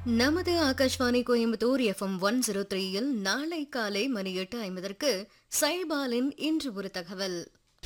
நமது Akashvani Coimbatore FM one zero த்ரீயில் நாளை காலை மணி எட்டு ஐம்பதற்கு சைபாலின் இன்று ஒரு தகவல்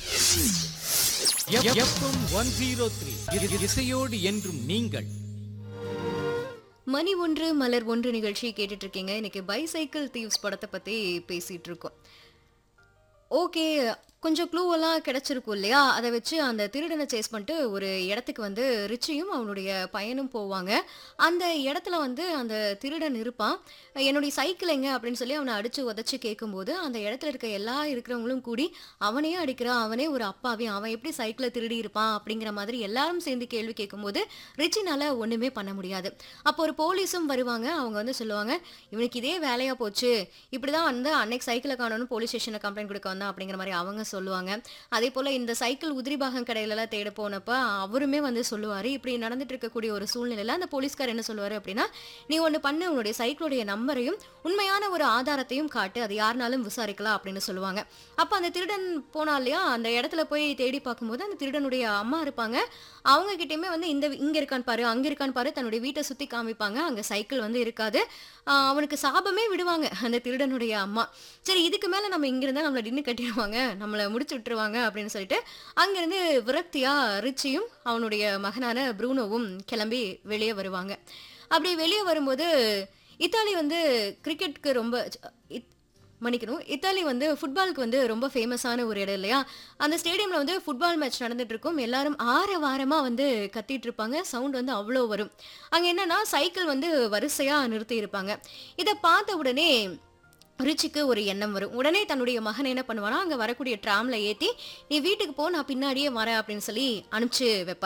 எஃப்எம் ஒன் ஜீரோ த்ரீ இசையோடு என்றும் நீங்கள் மணி ஒன்று மலர் ஒன்று நிகழ்ச்சி கேட்டுட்டு இருக்கீங்க இன்னைக்கு பைசைக்கிள் தீவ்ஸ் படத்தை பத்தி பேசிட்டு இருக்கோம் ஓகே கொஞ்சம் க்ளூவெல்லாம் கிடைச்சிருக்கும் இல்லையா அதை வச்சு அந்த திருடனை சேஸ் பண்ணிட்டு ஒரு இடத்துக்கு வந்து ரிச்சியும் அவனுடைய பையனும் போவாங்க அந்த இடத்துல வந்து அந்த திருடன் இருப்பான் என்னுடைய சைக்கிள் எங்க அப்படின்னு சொல்லி அவனை அடிச்சு உதச்சு கேட்கும்போது அந்த இடத்துல இருக்க எல்லா இருக்கிறவங்களும் கூடி அவனையே அடிக்கிறான் அவனே ஒரு அப்பாவி அவன் எப்படி சைக்கிளை திருடி இருப்பான் அப்படிங்கிற மாதிரி எல்லாரும் சேர்ந்து கேள்வி கேட்கும்போது ரிச்சினால ஒண்ணுமே பண்ண முடியாது அப்போ ஒரு போலீஸும் வருவாங்க அவங்க வந்து சொல்லுவாங்க இவனுக்கு இதே வேலையா போச்சு இப்படிதான் வந்து அன்னைக்கு சைக்கிளை காணணும் போலீஸ் ஸ்டேஷன்ல கம்ப்ளைண்ட் கொடுக்க வந்தான் அப்படிங்கிற மாதிரி அவங்க சொல்லுவாங்க அதே போல இந்த சைக்கிள் உதிரி பாகம் கடையில எல்லாம் தேட போனப்ப அவருமே வந்து சொல்லுவாரு இப்படி நடந்துட்டு இருக்கக்கூடிய ஒரு சூழ்நிலையில அந்த போலீஸ்கார் என்ன சொல்லுவாரு அப்படின்னா நீ ஒண்ணு பண்ணு உன்னுடைய சைக்கிளுடைய நம்பரையும் உண்மையான ஒரு ஆதாரத்தையும் காட்டு அது யாருனாலும் விசாரிக்கலாம் அப்படின்னு சொல்லுவாங்க அப்ப அந்த திருடன் போனா இல்லையா அந்த இடத்துல போய் தேடி பார்க்கும்போது அந்த திருடனுடைய அம்மா இருப்பாங்க அவங்க கிட்டயுமே வந்து இந்த இங்க இருக்கான்னு பாரு அங்க இருக்கான்னு பாரு தன்னுடைய வீட்டை சுத்தி காமிப்பாங்க அங்க சைக்கிள் வந்து இருக்காது ஆஹ் அவனுக்கு சாபமே விடுவாங்க அந்த திருடனுடைய அம்மா சரி இதுக்கு மேல நம்ம இங்க இருந்தா நம்மள டின்னு கட்டிடுவாங்க நம்மள முடிச்சு விட்டுருவாங்க அப்படின்னு சொல்லிட்டு அங்கிருந்து விரக்தியா ரிச்சியும் அவனுடைய மகனான ப்ரூனோவும் கிளம்பி வெளியே வருவாங்க அப்படி வெளியே வரும்போது இத்தாலி வந்து கிரிக்கெட்டுக்கு ரொம்ப இத்- மன்னிக்கணும் இத்தாலி வந்து ஃபுட்பாலுக்கு வந்து ரொம்ப ஃபேமஸான ஒரு இடம் இல்லையா அந்த ஸ்டேடியம்ல வந்து ஃபுட்பால் மேட்ச் நடந்துட்டு இருக்கும் எல்லாரும் ஆர வாரமா வந்து கத்திட்டு இருப்பாங்க சவுண்ட் வந்து அவ்வளோ வரும் அங்க என்னன்னா சைக்கிள் வந்து வரிசையா நிறுத்தி இருப்பாங்க இதை பார்த்த உடனே ரிச்சிக்கு ஒரு எண்ணம் வரும் உடனே தன்னுடைய மகன் என்ன பண்ணுவானா அங்க வரக்கூடிய ட்ராம்ல ஏத்தி நீ வீட்டுக்கு போ நான் பின்னாடியே வரேன் அப்படின்னு சொல்லி அனுப்பிச்சு வைப்பார்